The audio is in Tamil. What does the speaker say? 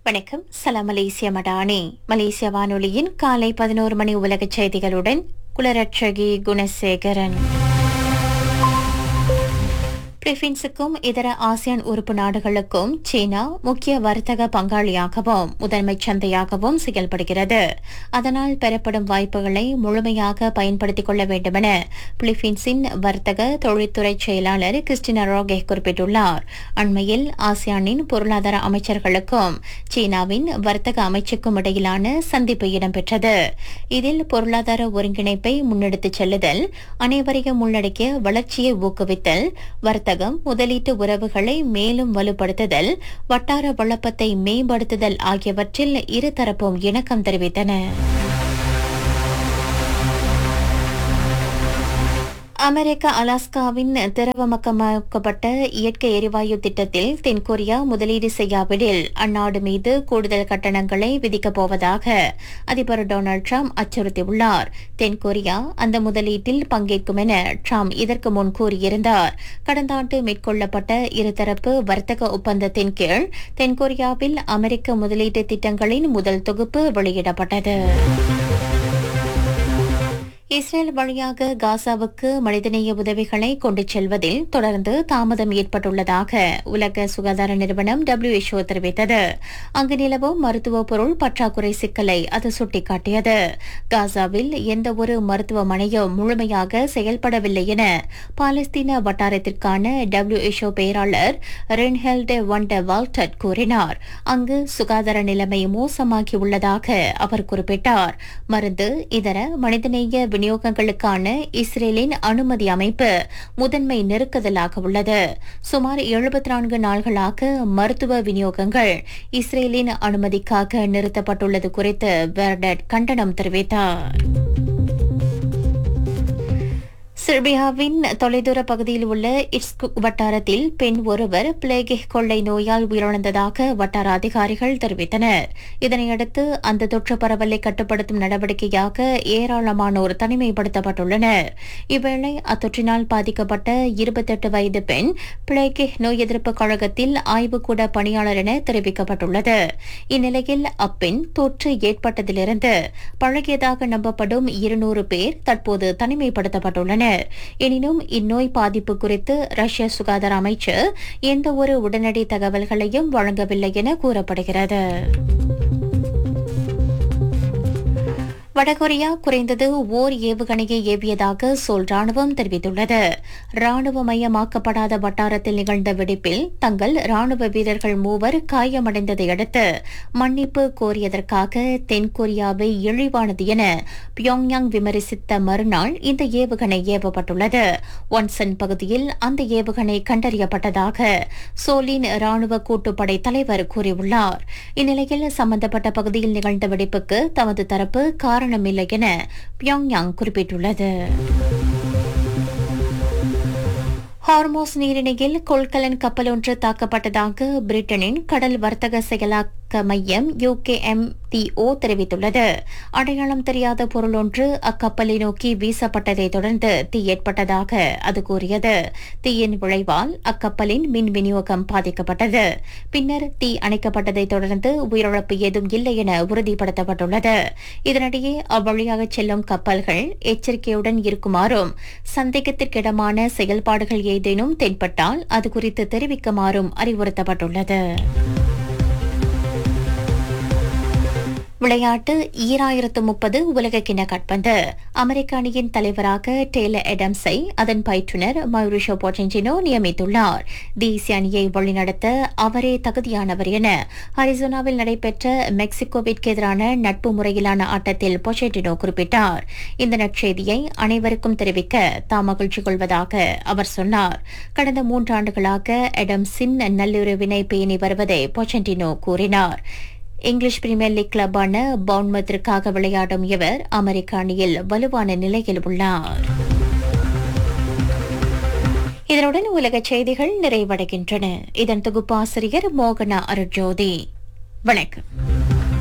வணக்கம் சலாம் மலேசிய மடானி மலேசிய வானொலியின் காலை பதினோரு மணி உலகச் செய்திகளுடன் குலரட்சகி குணசேகரன் பிலிப்பீன்ஸுக்கும் இதர ஆசியான் உறுப்பு நாடுகளுக்கும் சீனா முக்கிய வர்த்தக பங்காளியாகவும் முதன்மை சந்தையாகவும் செயல்படுகிறது அதனால் பெறப்படும் வாய்ப்புகளை முழுமையாக பயன்படுத்திக் கொள்ள வேண்டுமென பிலிப்பீன்ஸின் வர்த்தக தொழில்துறை செயலாளர் கிறிஸ்டினா ரோகே குறிப்பிட்டுள்ளார் அண்மையில் ஆசியானின் பொருளாதார அமைச்சர்களுக்கும் சீனாவின் வர்த்தக அமைச்சுக்கும் இடையிலான சந்திப்பு இடம்பெற்றது இதில் பொருளாதார ஒருங்கிணைப்பை முன்னெடுத்துச் செல்லுதல் அனைவரையும் உள்ளடக்கிய வளர்ச்சியை ஊக்குவித்தல் வர்த்தகம் முதலீட்டு உறவுகளை மேலும் வலுப்படுத்துதல் வட்டார வளப்பத்தை மேம்படுத்துதல் ஆகியவற்றில் இருதரப்பும் இணக்கம் தெரிவித்தன அமெரிக்க அலாஸ்காவின் திரவமக்கமாக்கப்பட்ட இயற்கை எரிவாயு திட்டத்தில் தென்கொரியா முதலீடு செய்யாவிடில் அந்நாடு மீது கூடுதல் கட்டணங்களை விதிக்கப் போவதாக அதிபர் டொனால்டு ட்ரம்ப் அச்சுறுத்தியுள்ளார் தென்கொரியா அந்த முதலீட்டில் பங்கேற்கும் என ட்ரம்ப் இதற்கு முன் கூறியிருந்தார் கடந்த ஆண்டு மேற்கொள்ளப்பட்ட இருதரப்பு வர்த்தக ஒப்பந்தத்தின் கீழ் தென்கொரியாவில் அமெரிக்க முதலீட்டு திட்டங்களின் முதல் தொகுப்பு வெளியிடப்பட்டது இஸ்ரேல் வழியாக காசாவுக்கு மனிதநேய உதவிகளை கொண்டு செல்வதில் தொடர்ந்து தாமதம் ஏற்பட்டுள்ளதாக உலக சுகாதார நிறுவனம் WHO தெரிவித்தது அங்கு நிலவும் மருத்துவ பொருள் பற்றாக்குறை சிக்கலை அது சுட்டிக்காட்டியது காசாவில் எந்த ஒரு மருத்துவமனையும் முழுமையாக செயல்படவில்லை என பாலஸ்தீன வட்டாரத்திற்கான WHO பேராளர் ரென்ஹெல்டே வண்ட வால்டட் கூறினார் அங்கு சுகாதார நிலைமை மோசமாகியுள்ளதாக அவர் குறிப்பிட்டார் மருந்து இதர மனிதநேய விநியோகங்களுக்கான இஸ்ரேலின் அனுமதி அமைப்பு முதன்மை நெருக்குதலாக உள்ளது சுமார் எழுபத்தி நான்கு நாள்களாக மருத்துவ விநியோகங்கள் இஸ்ரேலின் அனுமதிக்காக நிறுத்தப்பட்டுள்ளது குறித்து பெர்டட் கண்டனம் தெரிவித்தார் செர்பியாவின் தொலைதூர பகுதியில் உள்ள இட்ஸ்குக் வட்டாரத்தில் பெண் ஒருவர் பிளேகே கொள்ளை நோயால் உயிரிழந்ததாக வட்டார அதிகாரிகள் தெரிவித்தனர் இதனையடுத்து அந்த தொற்று பரவலை கட்டுப்படுத்தும் நடவடிக்கையாக ஏராளமானோர் தனிமைப்படுத்தப்பட்டுள்ளனர் இவ்வேளை அத்தொற்றினால் பாதிக்கப்பட்ட இருபத்தெட்டு வயது பெண் பிளேகே நோய் எதிர்ப்பு கழகத்தில் ஆய்வுக்கூட பணியாளர் என தெரிவிக்கப்பட்டுள்ளது இந்நிலையில் அப்பெண் தொற்று ஏற்பட்டதிலிருந்து பழகியதாக நம்பப்படும் இருநூறு பேர் தற்போது தனிமைப்படுத்தப்பட்டுள்ளனர் எனினும் இந்நோய் பாதிப்பு குறித்து ரஷ்ய சுகாதார அமைச்சர் எந்த ஒரு உடனடி தகவல்களையும் வழங்கவில்லை என கூறப்படுகிறது வடகொரியா குறைந்தது ஓர் ஏவுகணையை ஏவியதாக சோல் ராணுவம் தெரிவித்துள்ளது ராணுவமயமாக்கப்படாத வட்டாரத்தில் நிகழ்ந்த வெடிப்பில் தங்கள் ராணுவ வீரர்கள் மூவர் காயமடைந்ததை அடுத்து மன்னிப்பு கோரியதற்காக தென்கொரியாவை இழிவானது என பியோங்யாங் விமர்சித்த மறுநாள் இந்த ஏவுகணை ஏவப்பட்டுள்ளது ஒன்சன் பகுதியில் அந்த ஏவுகணை கண்டறியப்பட்டதாக சோலின் ராணுவ கூட்டுப்படை தலைவர் கூறியுள்ளார் இந்நிலையில் சம்பந்தப்பட்ட பகுதியில் நிகழ்ந்த வெடிப்புக்கு தமது தரப்பு காரணமில்லை என பியோங்யாங் குறிப்பிட்டுள்ளது ஹார்மோஸ் நீரிணையில் கொள்கலன் கப்பல் ஒன்று தாக்கப்பட்டதாக பிரிட்டனின் கடல் வர்த்தக செயலாக்க மையம் யுகேஎம்டிஓ தெரிவித்துள்ளது அடையாளம் தெரியாத பொருள் ஒன்று அக்கப்பலை நோக்கி வீசப்பட்டதை தொடர்ந்து தீ ஏற்பட்டதாக அது கூறியது தீயின் விளைவால் அக்கப்பலின் மின் விநியோகம் பாதிக்கப்பட்டது பின்னர் தீ அணைக்கப்பட்டதை தொடர்ந்து உயிரிழப்பு ஏதும் இல்லை என உறுதிப்படுத்தப்பட்டுள்ளது இதனிடையே அவ்வழியாக செல்லும் கப்பல்கள் எச்சரிக்கையுடன் இருக்குமாறும் சந்தேகத்திற்கிடமான செயல்பாடுகள் ஏதேனும் தென்பட்டால் அது குறித்து தெரிவிக்குமாறும் அறிவுறுத்தப்பட்டுள்ளது விளையாட்டு ஈராயிரத்து முப்பது உலகக்கிண காட்பந்து அமெரிக்க அணியின் தலைவராக டேலர் எடம்ஸை அதன் பயிற்றுநர் மயூரிஷோ போச்சென்டினோ நியமித்துள்ளார் தேசிய அணியை வழிநடத்த அவரே தகுதியானவர் என அரிசோனாவில் நடைபெற்ற மெக்சிகோவிற்கு எதிரான நட்பு முறையிலான ஆட்டத்தில் பொச்சென்டினோ குறிப்பிட்டார் இந்த நற்செய்தியை அனைவருக்கும் தெரிவிக்க தாம் மகிழ்ச்சி கொள்வதாக அவர் சொன்னார் கடந்த மூன்றாண்டுகளாக எடம்ஸின் நல்லுறவினை பேணி வருவதை பொச்சென்டினோ கூறினார் இங்கிலீஷ் பிரீமியர் லீக் கிளப்பான பவுன்மத்திற்காக விளையாடும் இவர் அமெரிக்க அணியில் வலுவான நிலையில் உள்ளார் இதனுடன் உலக செய்திகள் நிறைவடைகின்றன இதன் தொகுப்பாசிரியர் மோகனா அருட்ஜோதி வணக்கம்